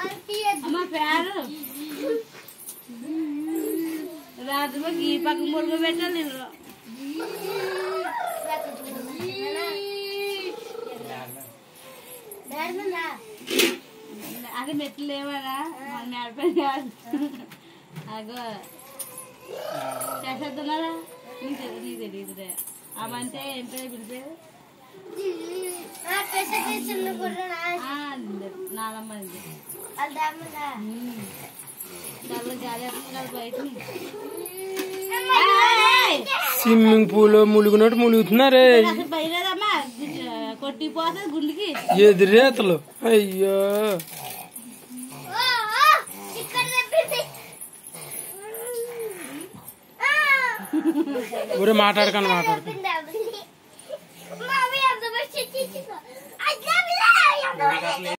అమ్మ పేరు రాత్రి ఈ పక్క మురుగు పెట్టాలి ఇందులో అది మెట్లు లేవరా మన మేడపై కాదు అగో చేసేస్తున్నారా నీకు తెలి- నీకు తెలియదురే అవంటే ఏం పేరు పిలిపేరు నాలమ్మంది చాలా గాలి వస్తుంది కదా బయట ఏయ్! స్విమ్మింగ్ పూల్ ములుగునట్టు ములుగుతున్నారే అసలు బయలుదేరమ్మా కొట్టిపోతుంది గుండెకి ఎదురేతలు అయ్యో ఊరే మాట్లాడకండి మాట్లాడకండి Mami, I'm the most